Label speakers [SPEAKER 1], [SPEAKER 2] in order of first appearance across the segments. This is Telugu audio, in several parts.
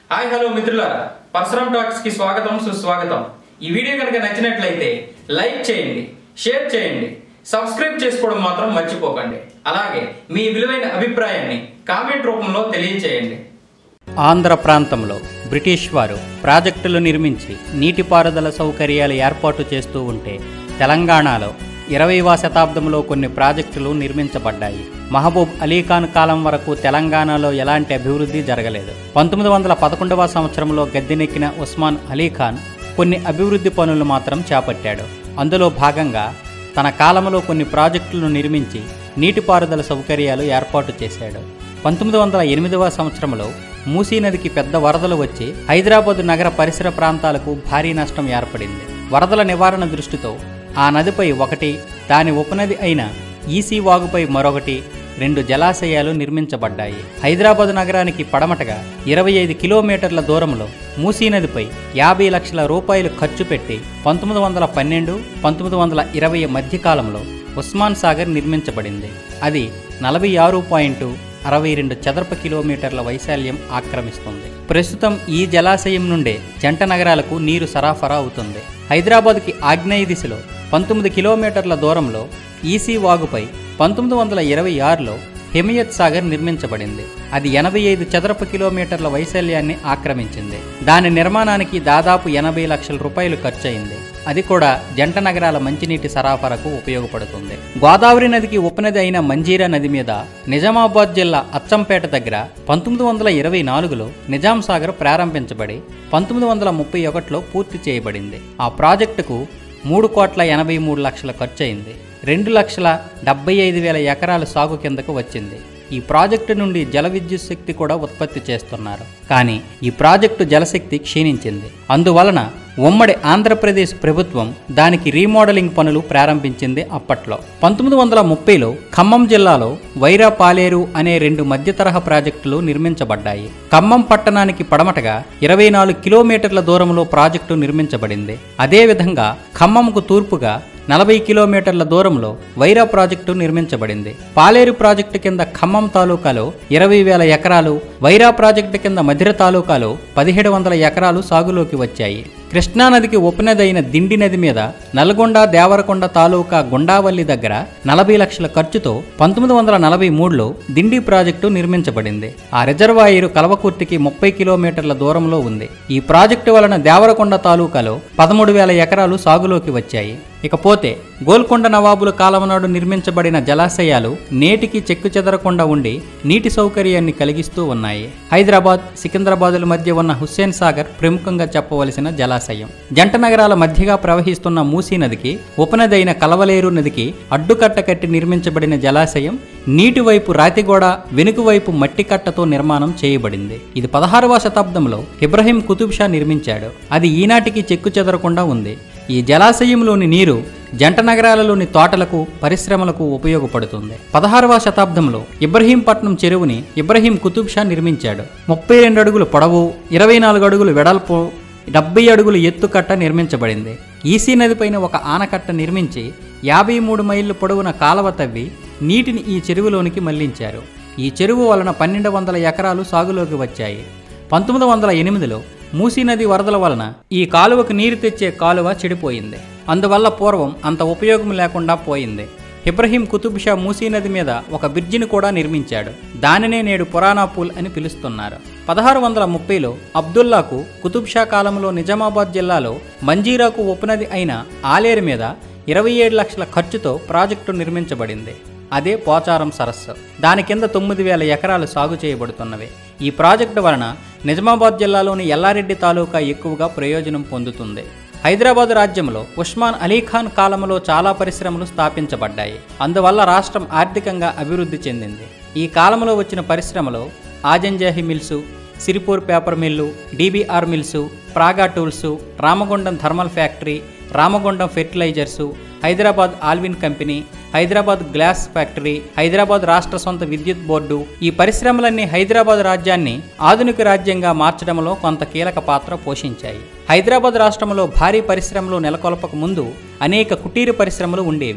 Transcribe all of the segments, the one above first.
[SPEAKER 1] హాయ్ హలో మిత్రులారా పరశురామ్ టాక్స్ కి స్వాగతం సుస్వాగతం ఈ వీడియో కనుక నచ్చినట్లయితే లైక్ చేయండి షేర్ చేయండి సబ్స్క్రైబ్ చేసుకోవడం మాత్రం మర్చిపోకండి అలాగే మీ విలువైన అభిప్రాయాన్ని కామెంట్ రూపంలో తెలియచేయండి
[SPEAKER 2] ఆంధ్ర ప్రాంతంలో బ్రిటిష్ వారు ప్రాజెక్టులు నిర్మించి నీటిపారుదల సౌకర్యాలు ఏర్పాటు చేస్తూ ఉంటే తెలంగాణలో ఇరవైవ శతాబ్దంలో కొన్ని ప్రాజెక్టులు నిర్మించబడ్డాయి మహబూబ్ అలీఖాన్ కాలం వరకు తెలంగాణలో ఎలాంటి అభివృద్ధి జరగలేదు పంతొమ్మిది వందల పదకొండవ సంవత్సరంలో గద్దెనెక్కిన ఉస్మాన్ అలీఖాన్ కొన్ని అభివృద్ధి పనులు మాత్రం చేపట్టాడు అందులో భాగంగా తన కాలంలో కొన్ని ప్రాజెక్టులను నిర్మించి నీటిపారుదల సౌకర్యాలు ఏర్పాటు చేశాడు పంతొమ్మిది వందల ఎనిమిదవ సంవత్సరంలో మూసీ నదికి పెద్ద వరదలు వచ్చి హైదరాబాద్ నగర పరిసర ప్రాంతాలకు భారీ నష్టం ఏర్పడింది వరదల నివారణ దృష్టితో ఆ నదిపై ఒకటి దాని ఉపనది అయిన ఈసీ వాగుపై మరొకటి రెండు జలాశయాలు నిర్మించబడ్డాయి హైదరాబాద్ నగరానికి పడమటగా ఇరవై ఐదు కిలోమీటర్ల దూరంలో మూసీ నదిపై యాభై లక్షల రూపాయలు ఖర్చు పెట్టి పంతొమ్మిది వందల పన్నెండు పంతొమ్మిది వందల ఇరవై మధ్యకాలంలో ఉస్మాన్ సాగర్ నిర్మించబడింది అది నలభై ఆరు పాయింట్ అరవై రెండు చదరపు కిలోమీటర్ల వైశాల్యం ఆక్రమిస్తుంది ప్రస్తుతం ఈ జలాశయం నుండే జంట నగరాలకు నీరు సరఫరా అవుతుంది హైదరాబాద్కి ఆగ్నేయ దిశలో పంతొమ్మిది కిలోమీటర్ల దూరంలో ఈసీ వాగుపై పంతొమ్మిది వందల ఇరవై ఆరులో హిమయత్ సాగర్ నిర్మించబడింది అది ఎనభై ఐదు చదరపు కిలోమీటర్ల వైశాల్యాన్ని ఆక్రమించింది దాని నిర్మాణానికి దాదాపు ఎనభై లక్షల రూపాయలు ఖర్చయింది అది కూడా జంట నగరాల మంచినీటి సరఫరాకు ఉపయోగపడుతుంది గోదావరి నదికి ఉపనది అయిన మంజీరా నది మీద నిజామాబాద్ జిల్లా అచ్చంపేట దగ్గర పంతొమ్మిది వందల ఇరవై నాలుగులో నిజాం సాగర్ ప్రారంభించబడి పంతొమ్మిది వందల ముప్పై ఒకటిలో పూర్తి చేయబడింది ఆ ప్రాజెక్టుకు మూడు కోట్ల ఎనభై మూడు లక్షల ఖర్చయింది రెండు లక్షల డెబ్బై ఐదు వేల ఎకరాల సాగు కిందకు వచ్చింది ఈ ప్రాజెక్టు నుండి జల విద్యుత్ శక్తి కూడా ఉత్పత్తి చేస్తున్నారు కానీ ఈ ప్రాజెక్టు జలశక్తి క్షీణించింది అందువలన ఉమ్మడి ఆంధ్రప్రదేశ్ ప్రభుత్వం దానికి రీమోడలింగ్ పనులు ప్రారంభించింది అప్పట్లో పంతొమ్మిది వందల ముప్పైలో ఖమ్మం జిల్లాలో వైరా పాలేరు అనే రెండు మధ్య తరహా ప్రాజెక్టులు నిర్మించబడ్డాయి ఖమ్మం పట్టణానికి పడమటగా ఇరవై నాలుగు కిలోమీటర్ల దూరంలో ప్రాజెక్టు నిర్మించబడింది అదేవిధంగా ఖమ్మంకు తూర్పుగా నలభై కిలోమీటర్ల దూరంలో వైరా ప్రాజెక్టు నిర్మించబడింది పాలేరు ప్రాజెక్టు కింద ఖమ్మం తాలూకాలో ఇరవై వేల ఎకరాలు వైరా ప్రాజెక్టు కింద మధిర తాలూకాలో పదిహేడు వందల ఎకరాలు సాగులోకి వచ్చాయి కృష్ణానదికి ఉపనది అయిన దిండి నది మీద నల్గొండ దేవరకొండ తాలూకా గుండావల్లి దగ్గర నలభై లక్షల ఖర్చుతో పంతొమ్మిది వందల నలభై మూడులో దిండి ప్రాజెక్టు నిర్మించబడింది ఆ రిజర్వాయరు కలవకుర్తికి ముప్పై కిలోమీటర్ల దూరంలో ఉంది ఈ ప్రాజెక్టు వలన దేవరకొండ తాలూకాలో పదమూడు వేల ఎకరాలు సాగులోకి వచ్చాయి ఇకపోతే గోల్కొండ నవాబుల కాలం నాడు నిర్మించబడిన జలాశయాలు నేటికి చెక్కు చెదరకుండా ఉండి నీటి సౌకర్యాన్ని కలిగిస్తూ ఉన్నాయి హైదరాబాద్ సికింద్రాబాదుల మధ్య ఉన్న హుస్సేన్ సాగర్ ప్రముఖంగా చెప్పవలసిన జలాశయం జంట నగరాల మధ్యగా ప్రవహిస్తున్న మూసీ నదికి ఉపనది అయిన కలవలేరు నదికి అడ్డుకట్ట కట్టి నిర్మించబడిన జలాశయం నీటి వైపు రాతిగోడ వెనుక వైపు మట్టి కట్టతో నిర్మాణం చేయబడింది ఇది పదహారవ శతాబ్దంలో ఇబ్రహీం కుతుబ్ షా నిర్మించాడు అది ఈనాటికి చెక్కు చెదరకుండా ఉంది ఈ జలాశయంలోని నీరు జంట నగరాలలోని తోటలకు పరిశ్రమలకు ఉపయోగపడుతుంది పదహారవ శతాబ్దంలో ఇబ్రహీంపట్నం చెరువుని ఇబ్రహీం కుతుబ్ షా నిర్మించాడు ముప్పై రెండు అడుగులు పొడవు ఇరవై నాలుగు అడుగులు వెడల్పు డెబ్బై అడుగులు ఎత్తుకట్ట నిర్మించబడింది ఈసీ నదిపైన ఒక ఆనకట్ట నిర్మించి యాభై మూడు మైళ్ళు పొడవున కాలవ తవ్వి నీటిని ఈ చెరువులోనికి మళ్లించారు ఈ చెరువు వలన పన్నెండు వందల ఎకరాలు సాగులోకి వచ్చాయి పంతొమ్మిది వందల ఎనిమిదిలో మూసీ నది వరదల వలన ఈ కాలువకు నీరు తెచ్చే కాలువ చెడిపోయింది అందువల్ల పూర్వం అంత ఉపయోగం లేకుండా పోయింది ఇబ్రహీం కుతుబ్ షా మూసీ నది మీద ఒక బ్రిడ్జిని కూడా నిర్మించాడు దానినే నేడు పురాణా పూల్ అని పిలుస్తున్నారు పదహారు వందల ముప్పైలో అబ్దుల్లాకు కుతుబ్ షా కాలంలో నిజామాబాద్ జిల్లాలో మంజీరాకు ఉపనది అయిన ఆలేరు మీద ఇరవై ఏడు లక్షల ఖర్చుతో ప్రాజెక్టు నిర్మించబడింది అదే పోచారం సరస్సు దాని కింద తొమ్మిది వేల ఎకరాలు సాగు చేయబడుతున్నవి ఈ ప్రాజెక్టు వలన నిజామాబాద్ జిల్లాలోని ఎల్లారెడ్డి తాలూకా ఎక్కువగా ప్రయోజనం పొందుతుంది హైదరాబాద్ రాజ్యంలో ఉస్మాన్ అలీఖాన్ కాలంలో చాలా పరిశ్రమలు స్థాపించబడ్డాయి అందువల్ల రాష్ట్రం ఆర్థికంగా అభివృద్ధి చెందింది ఈ కాలంలో వచ్చిన పరిశ్రమలో Azamjahi mills Sirpur paper mill DBR mills Praga tools Ramagundam thermal factory Ramagundam fertilizers Hyderabad Allwyn company Hyderabad glass factory Hyderabad రాష్ట్ర సొంత విద్యుత్ బోర్డు ఈ పరిశ్రమలన్నీ హైదరాబాద్ రాజ్యాన్ని ఆధునిక రాజ్యంగా మార్చడంలో కొంత కీలక పాత్ర పోషించాయి హైదరాబాద్ రాష్ట్రంలో భారీ పరిశ్రమలు నెలకొల్పక ముందు అనేక కుటీర పరిశ్రమలు ఉండేవి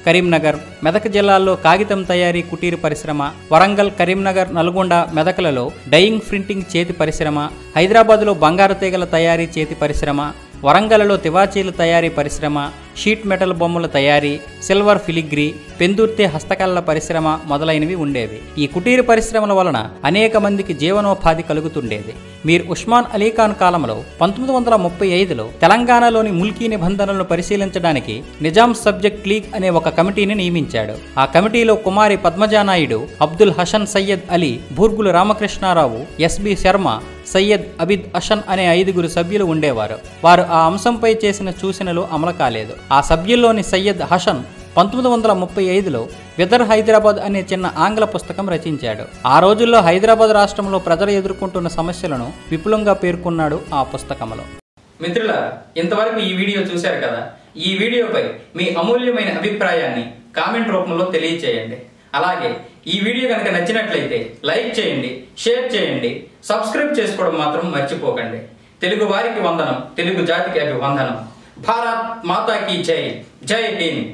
[SPEAKER 2] కరీంనగర్ మెదక్ జిల్లాల్లో కాగితం తయారీ కుటీర పరిశ్రమ వరంగల్ కరీంనగర్ నల్గొండ మెదక్లలో డయింగ్ ప్రింటింగ్ చేతి పరిశ్రమ హైదరాబాద్లో బంగారు తీగల తయారీ చేతి పరిశ్రమ వరంగల్లో తివాచీల తయారీ పరిశ్రమ షీట్ మెటల్ బొమ్మల తయారీ సిల్వర్ ఫిలిగ్రీ పెందుర్తి హస్తకళల పరిశ్రమ మొదలైనవి ఉండేవి ఈ కుటీర పరిశ్రమల వలన అనేక మందికి జీవనోపాధి కలుగుతుండేది మీర్ ఉస్మాన్ అలీఖాన్ కాలంలో పంతొమ్మిది వందల ముప్పై ఐదులో తెలంగాణలోని ముల్కీ నిబంధనలను పరిశీలించడానికి నిజాం సబ్జెక్ట్ లీగ్ అనే ఒక కమిటీని నియమించాడు ఆ కమిటీలో కుమారి పద్మజానాయుడు అబ్దుల్ హసన్ సయ్యద్ అలీ బూర్గులు రామకృష్ణారావు ఎస్బి శర్మ సయ్యద్ అబిద్ అషన్ అనే ఐదుగురు సభ్యులు ఉండేవారు వారు ఆ అంశంపై చేసిన సూచనలు అమలు కాలేదు ఆ సభ్యుల్లోని సయ్యద్ హసన్ పంతొమ్మిది వందల ముప్పై ఐదులో విదర్ హైదరాబాద్ అనే చిన్న ఆంగ్ల పుస్తకం రచించాడు ఆ రోజుల్లో హైదరాబాద్ రాష్ట్రంలో ప్రజలు ఎదుర్కొంటున్న సమస్యలను విపులంగా పేర్కొన్నాడు ఆ పుస్తకంలో
[SPEAKER 1] మిత్రుల ఇంతవరకు ఈ వీడియో చూశారు కదా ఈ వీడియోపై మీ అమూల్యమైన అభిప్రాయాన్ని కామెంట్ రూపంలో తెలియచేయండి అలాగే ఈ వీడియో కనుక నచ్చినట్లయితే లైక్ చేయండి షేర్ చేయండి సబ్స్క్రైబ్ చేసుకోవడం మాత్రం మర్చిపోకండి తెలుగు వారికి వందనం తెలుగు జాతికి అభివందనం భారత్ మాతాకి జై జై హింద్